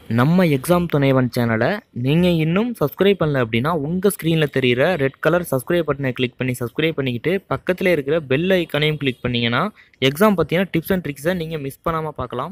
நம்ம எக்ஸாம் துணைவன் சேனலை நீங்கள் இன்னும் சப்ஸ்கிரைப் பண்ணல அப்படின்னா உங்கள் ஸ்க்ரீனில் தெரிகிற ரெட் கலர் சப்ஸ்கிரைப் பட்டனை கிளிக் பண்ணி சப்ஸ்கிரைப் பண்ணிக்கிட்டு பக்கத்தில் இருக்கிற பெல் ஐக்கனையும் கிளிக் பண்ணிங்கன்னா எக்ஸாம் பற்றின டிப்ஸ் அண்ட் ட்ரிக்ஸை நீங்கள் மிஸ் பண்ணாமல் பார்க்கலாம்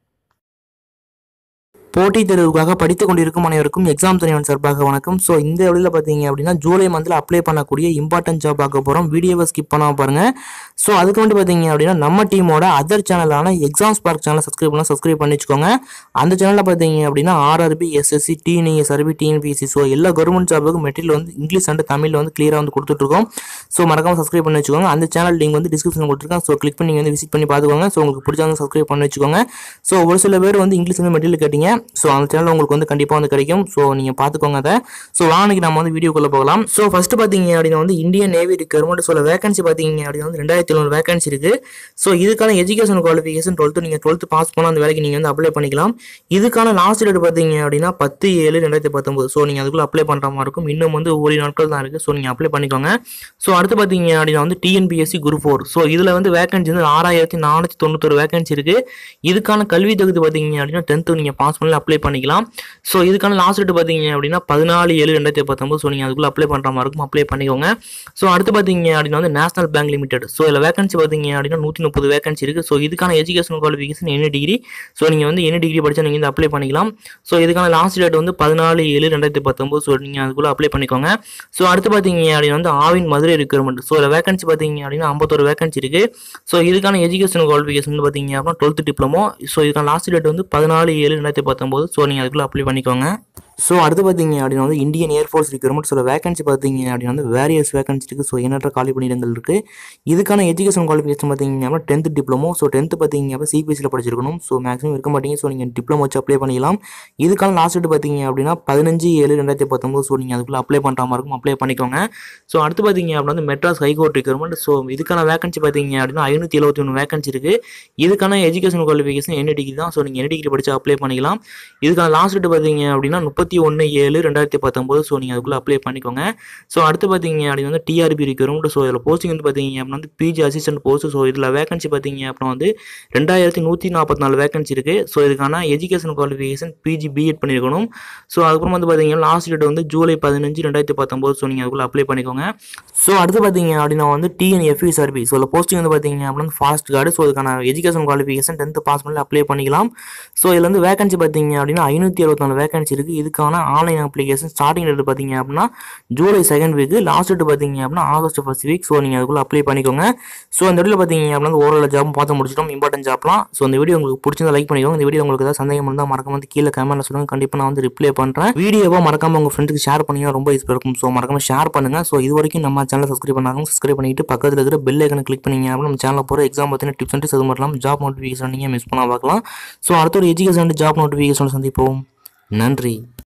போட்டித் தேர்வுக்காக படித்துக் கொண்டிருக்கும் அனைவருக்கும் எக்ஸாம் துணைவன் சார்பாக வணக்கம் ஸோ இந்த வழியில் பார்த்தீங்க அப்படின்னா ஜூலை மந்தில் அப்ளை பண்ணக்கூடிய இம்பார்ட்டன்ட் ஜாப் பார்க்க போகிறோம் வீடியோவை ஸ்கிப் பண்ணாம பாருங்க ஸோ அதுக்கு வந்து பார்த்தீங்க அப்படின்னா நம்ம டீமோட அதர் சேனலான எக்ஸாம் ஸ்பார்க் சேனலை சப்ஸ்கிரைப் பண்ணால் சப்ஸ்கிரைப் பண்ணி வச்சுக்கோங்க அந்த சேனலில் பார்த்தீங்க அப்படின்னா RRB SSC TNES RB TNPSC so எல்லா கவர்மெண்ட் ஜாபுக்கும் மெட்டீரியல் வந்து இங்கிலீஷ் அண்ட் தமிழில் வந்து கிளியராக வந்து கொடுத்துட்ருக்கோம் ஸோ மறக்காம சப்ஸ்கிரைப் பண்ணி வச்சுக்கோங்க அந்த சேனல் லிங்க் வந்து டிஸ்கிரிப்ஷன் கொடுத்துருக்கேன் ஸோ கிளிக் பண்ணி வந்து விசிட் பண்ணி பார்த்துக்கோங்க ஸோ உங்களுக்கு பிடிச்சவங்க சப்ஸ்கிரைப் பண்ணி வச்சுக்கோங்க ஸோ ஒரு சில பேர் வந்து இங்கிலீஷ் வந்து மெட்டீரியல் கேட்டீங்க ஸோ அந்த சேனல் உங்களுக்கு வந்து கண்டிப்பாக வந்து கிடைக்கும் ஸோ நீங்கள் பார்த்துக்கோங்க அதை ஸோ வாங்க நம்ம வந்து வீடியோக்குள்ளே போகலாம் ஸோ ஃபஸ்ட்டு பார்த்தீங்க அப்படின்னா வந்து இந்தியன் நேவி ரிக்வயர்மெண்ட் சொல்ல வேகன்சி பார்த்தீங்க அப்படின்னா வந்து ரெண்டாயிரத்தி எழுநூறு வேகன்சி இருக்குது ஸோ இதுக்கான எஜுகேஷன் குவாலிஃபிகேஷன் டுவெல்த்து நீங்கள் டுவெல்த்து பாஸ் பண்ணால் அந்த வேலைக்கு நீங்கள் வந்து அப்ளை பண்ணிக்கலாம் இதுக்கான லாஸ்ட் டேட் பார்த்தீங்க அப்படின்னா பத்து ஏழு ரெண்டாயிரத்தி பத்தொம்பது ஸோ நீங்கள் அதுக்குள்ளே அப்ளை பண்ணுற மாதிரி இருக்கும் இன்னும் வந்து ஒரு நாட்கள் தான் இருக்குது ஸோ நீங்கள் அப்ளை பண்ணிக்கோங்க ஸோ அடுத்து பார்த்தீங்க அப்படின்னா வந்து டிஎன்பிஎஸ்சி குரூப் ஃபோர் ஸோ இதில் வந்து வேகன்சி வந்து ஆறாயிரத்தி நானூற்றி தொண்ணூத்தொரு வேகன்சி இருக்குது இதுக்கான கல்வி தகுதி பார்த்தீங்க அப்படின்னா டென்த்து நீங்கள் பாஸ் பண்ணி அப்ளை பண்ணிக்கலாம் ஸோ இதுக்கான லாஸ்ட் டேட் பார்த்தீங்க அப்படின்னா பதினாலு ஏழு ரெண்டாயிரத்தி பத்தொம்பது ஸோ நீங்கள் அதுக்குள்ளே அப்ளை பண்ணுற மாதிரி இருக்கும் அப்ளை பண்ணிக்கோங்க ஸோ அடுத்து பார்த்தீங்க அப்படின்னா வந்து நேஷனல் பேங்க் லிமிடெட் ஸோ இதில் வேகன்சி பார்த்தீங்க அப்படின்னா நூற்றி முப்பது வேகன்சி இருக்குது ஸோ இதுக்கான எஜுகேஷன் குவாலிஃபிகேஷன் என்ன டிகிரி ஸோ நீங்கள் வந்து என்ன டிகிரி படித்தா நீங்கள் வந்து அப்ளை பண்ணிக்கலாம் ஸோ இதுக்கான லாஸ்ட் டேட் வந்து பதினாலு ஏழு ரெண்டாயிரத்தி பத்தொம்பது ஸோ நீங்கள் அதுக்குள்ளே அப்ளை பண்ணிக்கோங்க ஸோ அடுத்து பார்த்தீங்க அப்படின்னா வந்து ஆவின் மதுரை ரெக்யர்மெண்ட் ஸோ இதில் வேகன்சி பார்த்தீங்க அப்படின்னா ஐம்பத்தொரு வேகன்சி இருக்குது ஸோ இதுக்கான எஜுகேஷன் குவாலிஃபிகேஷன் வந்து பார்த்தீங்க அப்படின்னா டுவெல்த் டிப்ளமோ ஸோ இதுக்கான லாஸ்ட் டேட் வந்து பதினாலு ஏழு ரெண்டாயிரத்தி பத்தொம்போது ஸோ நீங்கள் அதுக்குள்ளே அப்ளை பண்ணிக்கோங்க ஸோ அடுத்து பார்த்தீங்க அப்படின்னா வந்து இந்தியன் ஏர்ஃபோர்ஸ் ரிக்வயர்மெண்ட் சில வேகன்சி பார்த்தீங்க அப்படின்னா வந்து வேரியஸ் வேகன்சி இருக்குது ஸோ எண்ணற்ற காலி பணியிடங்கள் இருக்குது இதுக்கான எஜுகேஷன் குவாலிஃபிகேஷன் பார்த்தீங்க அப்படின்னா டென்த் டிப்ளமோ ஸோ டென்த்து பார்த்தீங்க அப்படின்னா சிபிஎஸ்சியில் படிச்சிருக்கணும் ஸோ மேக்ஸிமம் இருக்க மாட்டீங்க ஸோ நீங்கள் டிப்ளமோ வச்சு அப்ளை பண்ணிக்கலாம் இதுக்கான லாஸ்ட் டேட் பார்த்தீங்க அப்படின்னா பதினஞ்சு ஏழு ரெண்டாயிரத்தி பத்தொம்போது ஸோ நீங்கள் அதுக்குள்ளே அப்ளை பண்ணுற மாதிரி இருக்கும் அப்ளை பண்ணிக்கோங்க ஸோ அடுத்து பார்த்தீங்க அப்படின்னா வந்து மெட்ராஸ் ஹைகோர்ட் ரிக்வயர்மெண்ட் ஸோ இதுக்கான வேகன்சி பார்த்தீங்க அப்படின்னா ஐநூற்றி எழுபத்தி ஒன்று வேகன்சி இருக்குது இதுக்கான எஜுகேஷன் குவாலிஃபிகேஷன் என்ன டிகிரி தான் ஸோ நீங்கள் என்ன டிகிரி படித்து அப்ளை பண்ணிக்கலாம் இதுக்கான லாஸ்ட் டேட் பார்த்தீங்க அப்படின்னா முப்பத்தி ஒன்று ஏழு ரெண்டாயிரத்தி பத்தொம்போது ஸோ நீங்கள் அதுக்குள்ளே அப்ளை பண்ணிக்கோங்க ஸோ அடுத்து பார்த்தீங்க அப்படின்னா வந்து டிஆர்பி ரிக்வயர்மெண்ட் ஸோ இதில் போஸ்டிங் வந்து பார்த்தீங்க அப்படின்னா வந்து பிஜி அசிஸ்டன்ட் போஸ்ட் ஸோ இதில் வேகன்சி பார்த்தீங்க அப்படின்னா வந்து ரெண்டாயிரத்தி நூற்றி நாற்பத்தி நாலு வேகன்சி இருக்குது ஸோ இதுக்கான எஜுகேஷன் குவாலிஃபிகேஷன் பிஜி பிஎட் பண்ணியிருக்கணும் ஸோ அதுக்கப்புறம் வந்து பார்த்தீங்கன்னா லாஸ்ட் டேட் வந்து ஜூலை பதினஞ்சு ரெண்டாயிரத்தி பத்தொம்போது ஸோ நீங்கள் அதுக்குள்ளே அப்ளை பண்ணிக்கோங்க ஸோ அடுத்து பார்த்தீங்க அப்படின்னா வந்து டிஎன்எஃப்இ ஸோ இதில் போஸ்டிங் வந்து பார்த்தீங்க அப்படின்னா ஃபாஸ்ட் கார்டு ஸோ இதுக்கான எஜுகேஷன் குவாலிஃபிகேஷன் டென்த்து பாஸ் பண்ணி அப்ளை பண்ணிக்கலாம் ஸோ இதில் வந்து வேகன்சி பார்த்தீங்க அப்படின்னா ஐநூற்றி அறுபத்தாலு வேகன்சி இருக்குது இதுக்கான ஆன்லைன் அப்ளிகேஷன் ஸ்டார்டிங் டேட் பார்த்தீங்க அப்படின்னா July second week last date பார்த்தீங்க அப்படின்னா ஆகஸ்ட் ஃபர்ஸ்ட் வீக் ஸோ நீங்கள் அதுக்குள்ளே அப்ளை பண்ணிக்கோங்க ஸோ இந்த வீடியோ பார்த்தீங்க அப்படின்னா ஓரளவு ஜாப் பார்த்து முடிச்சிட்டோம் இம்பார்ட்டன்ட் ஜாப்லாம் ஸோ இந்த வீடியோ உங்களுக்கு பிடிச்சிருந்தா லைக் பண்ணிக்கோங்க இந்த வீடியோ உங்களுக்கு ஏதாவது சந்தேகம் இருந்தால் மறக்காம வந்து கீழே கமெண்ட்ல சொல்லுங்க கண்டிப்பாக நான் வந்து ரிப்ளை பண்ணுறேன் வீடியோவை மறக்காம உங்கள் ஃப்ரெண்டுக்கு ஷேர் பண்ணிங்கன்னா ரொம்ப யூஸ்ஃபுல்லாக இருக்கும் ஸோ மறக்காம ஷேர் பண்ணுங்க ஸோ இது வரைக்கும் நம்ம சேனலை சப்ஸ்கிரைப் பண்ணாங்க சப்ஸ்கிரைப் பண்ணிட்டு பக்கத்தில் இருக்கிற பெல் ஐக்கனை கிளிக் பண்ணிங்க அப்படின்னா நம்ம சேனலில் போகிற எக்ஸாம் பற்றின டிப்ஸ் அண்ட் அது மட்டும் இல்லாமல் ஜாப் நோட்டிஃபிகேஷன் நீங்கள் மிஸ் பண்ணால் பார்க்கலாம் ஸோ அடுத்த ஒரு எஜுகேஷன் ஜாப் நோட்டிஃபிகேஷன் சந்திப்போம் நன்றி